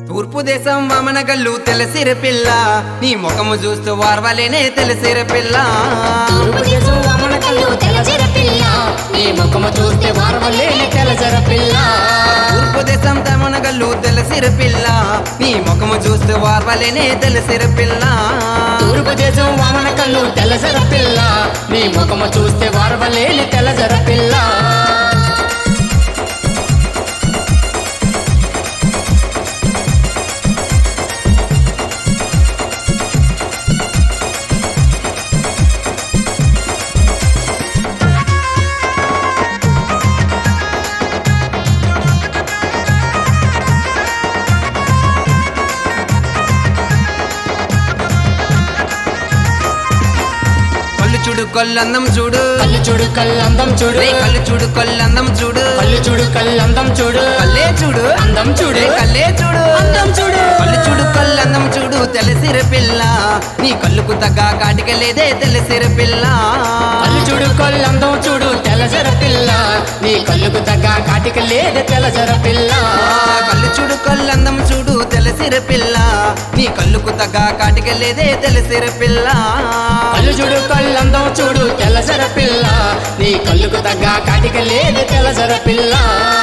తూర్పు దేశం వామన గల్లు తెలిసిర పిల్ల నీ ముఖము చూస్తూ వార్వలేనే తెలిసిర పిల్ల తూర్పు దేశం వామన కళ్ళు తెల్లజర పిల్ల నీ ముఖము చూస్తే వారవలేని తెల్లజర పిల్ల తూర్పు దేశం తమన గల్లు తెలిసిర పిల్ల నీ ముఖము చూస్తూ వార్వలేనే తెలిసిర పిల్ల తూర్పు దేశం వామన కళ్ళు తెల్లజర పిల్ల నీ ముఖము చూస్తే వారవలేని తెల్లజర పిల్ల కళ్ళు చూడు కొల్లందం చూడు కళ్ళు చూడు కళ్ళందం చూడు రే కళ్ళు చూడు కొల్లందం చూడు కళ్ళు చూడు కళ్ళందం చూడు కల్లే చూడు అందం చూడు రే కల్లే చూడు అందం చూడు కళ్ళు చూడు కళ్ళందం చూడు తెలిసిర పిల్ల నీ కళ్ళుకు తగ్గ కాటికలేదే తెలిసిర పిల్ల కళ్ళు చూడు కళ్ళందం చూడు తెల్లజర పిల్ల నీ కళ్ళుకు తగ్గ కాటిక లేదు తెల్లజర పిల్ల ఆ కళ్ళు చూడు కళ్ళందం చూడు తెలిసిర పిల్ల నీ కళ్ళుకు తగ్గ కాటికలేదే తెలిసిర పిల్ల కళ్ళు చూడు కళ్ళందం చూడు తెల్లజర పిల్ల నీ కళ్ళుకు తగ్గ కాటిక లేదు తెల్లజర పిల్ల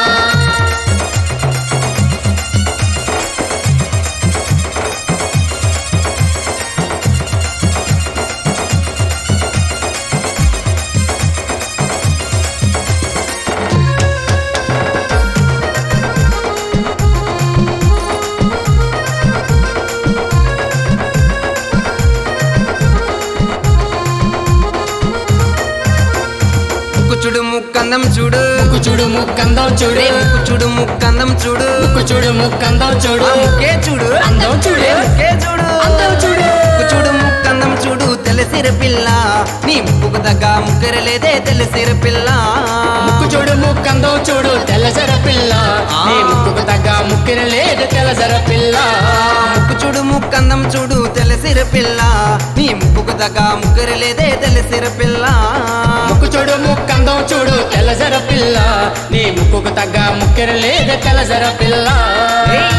ముక్కు చూడు ముక్కందం చూడు ముక్కు చూడు ముక్కందం చూడు రే ముక్కు చూడు ముక్కందం చూడు ముక్కు చూడు ముక్కందం చూడు ఆ ముక్కే చూడు అందం చూడు రే ముక్కే చూడు అందం చూడు ముక్కు చూడు ముక్కందం చూడు తెలిసిర పిల్ల నీ ముక్కుకు తగ్గ ముక్కరలేదే తెలిసిర పిల్ల ముక్కు చూడు ముక్కందం చూడు తెల్లజర పిల్ల నీ ముక్కుకు తగ్గ ముక్కిన లేదు తెల్లజర పిల్ల ముక్కు చూడు ముక్కందం చూడు తెలిసిర పిల్ల నీ ముక్కుకు తగ్గ ముక్కరలేదే తెలిసిర పిల్ల ముక్కు చూడు ముక్కందం చూడు తెల్లజర పిల్ల నీ ముక్కుకు తగ్గ ముక్కిన లేదు తెల్లజర పిల్ల ఏయ్!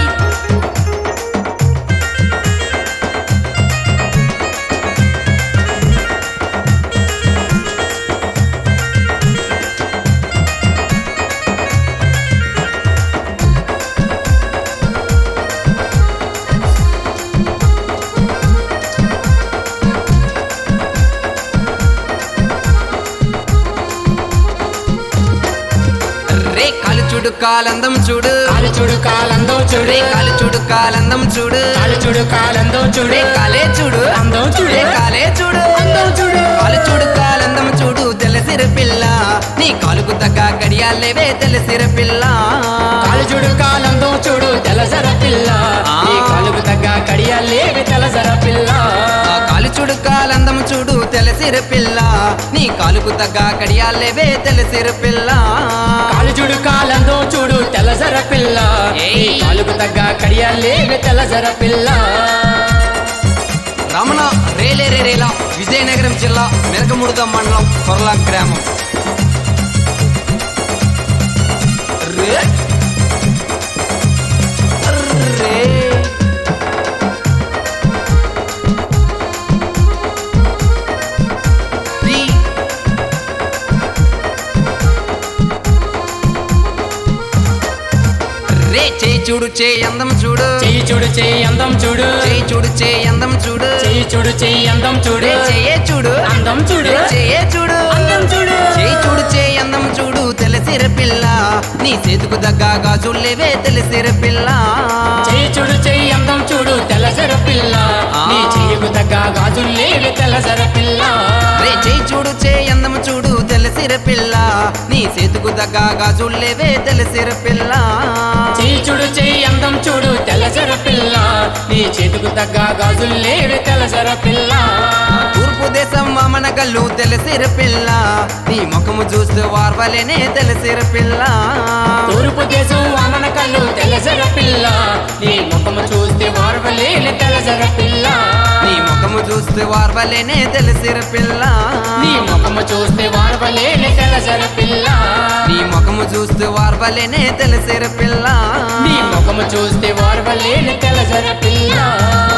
రే కాలు చూడు కాలందం చూడు కాలు చూడు కాలందం చూడు రే కాలు చూడు కాలందం చూడు కాలు చూడు కాలందం చూడు రే కాలే చూడు అందం చూడు రే కాలే చూడు అందం చూడు కాలు చూడు కాలందం చూడు తెలిసిర పిల్ల నీ కాలుకు తగ్గ గడియాలేవే తెలిసిర పిల్ల కాలు చూడు కాలందం చూడు తెల్లజర పిల్ల నీ కాలుకు తగ్గ కడియాలేవి తెల్లజర పిల్ల ఆ కాలు చూడు కాలందం చూడు తెలిసిర పిల్ల నీ కాలుకు తగ్గ గడియాలేవే తెలిసిర పిల్ల కాలు చూడు కాలందం చూడు తెల్లజర పిల్ల నీ ఏయ్. కాలుకు తగ్గ కడియాలేవి తెల్లజర పిల్ల రమణ రేలే రే రేలా విజయనగరం జిల్లా మెరకముడుగ మండలం కొరలా గ్రామం రే రే రీ. రే చేయి చూడు చేయి అందం చూడు చెయ్యి చూడు చెయ్యి అందం చూడు చేయి చూడు చేయి అందం చూడు చెయ్యి చూడు చెయ్యి అందం చూడు రే చెయ్యే చూడు అందం చూడు రే చెయ్యే చూడు అందం చూడు చేయి చూడు చేయి అందం చూడు తెలిసిర పిల్ల నీ చేతుకు దగ్గ గాజుల్లేవే తెలిసిర పిల్ల చెయ్యి చూడు చెయ్యి అందం చూడు తెల్లజర పిల్ల ఆ. నీ చెయ్యకు తగ్గ గాజులేవి తెల్లజర పిల్ల రే చేయి చూడు చేయి అందం చూడు తెలిసిర పిల్ల నీ చేతుకు దగ్గ గాజుల్లేవే తెలిసిర పిల్ల చెయ్యి చూడు చెయ్యి అందం చూడు తెల్లజర పిల్ల నీ చేతుకు తగ్గ గాజులేవి తెల్లజర పిల్ల తూర్పు దేశం వామన గల్లు తెలిసిర పిల్ల నీ ముఖము చూస్తూ వార్వలేనే తెలిసిర పిల్ల తూర్పు దేశం వామన కళ్ళు తెల్లజర పిల్ల నీ ముఖము చూస్తే వారవలేని తెల్లజర పిల్ల నీ ముఖము చూస్తూ వార్వలేనే తెలిసిర పిల్ల నీ ముఖము చూస్తే వారవలేని తెల్లజర పిల్ల నీ ముఖము చూస్తూ వార్వలేనే తెలిసిర పిల్ల నీ ముఖము ముఖము చూస్తే వారవలేని తెలజర పిల్ల